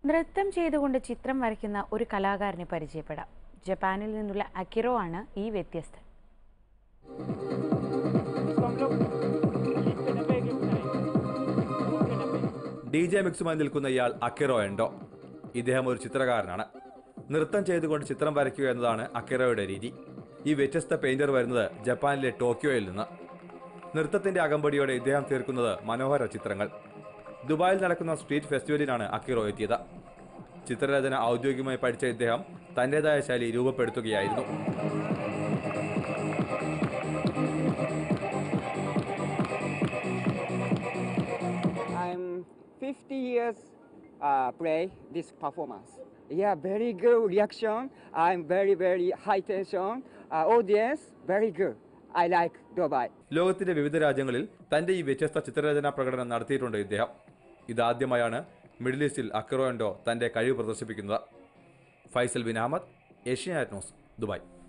നൃത്തം ചെയ്തുകൊണ്ട് ചിത്രം വരയ്ക്കുന്ന ഒരു കലാകാരനെ പരിചയപ്പെടാം ജപ്പാനിൽ നിന്നുള്ള അക്കിറോ ആണ് ഈ വ്യത്യസ്തൻ इसको हम लोग लीड करने पे गिफ्ट करेंगे Move करने पे ഡി ജെ മിക്സുമായി നിൽക്കുന്ന ഇയാൾ അക്കിറോ എൻഡോ ഇദ്ദേഹം ഒരു ചിത്രകാരനാണ് നൃത്തം ചെയ്തുകൊണ്ട് ചിത്രം വരയ്ക്കുക എന്നതാണ് അക്കിറോയുടെ രീതി ഈ വ്യത്യസ്ത പെയിന്റർ വരുന്നത് ജപ്പാനിലെ ടോക്കിയോയിൽ നിന്ന് നൃത്തത്തിന്റെ അകമ്പടിയോടെ ഇദ്ദേഹം തീർക്കുന്നത് മനോഹര ചിത്രങ്ങൾ ദുബായിൽ നടക്കുന്ന സ്ട്രീറ്റ് ഫെസ്റ്റിവലിനാണ് അക്കിറോ എത്തിയത് ചിത്രരചന ഔദ്യോഗികമായി പഠിച്ച ഇദ്ദേഹം തന്റേതായ ശൈലി രൂപപ്പെടുത്തുകയായിരുന്നു I'm 50 years uh, play this performance. Yeah, very good reaction. I'm very, very high tension. Uh, audience, very good. I like Dubai. ലോകത്തിന്റെ വിവിധ രാജ്യങ്ങളിൽ തന്റെ ഈ വ്യത്യസ്ത ചിത്രരചനാ പ്രകടനം നടത്തിയിട്ടുണ്ട് ഇദ്ദേഹം ഇതാദ്യമായാണ് മിഡിൽ ഈസ്റ്റിൽ അക്കിറോ എൻഡോ തന്റെ കഴിവ് പ്രദർശിപ്പിക്കുന്നത് Faisal bin Ahmed Asianet news Dubai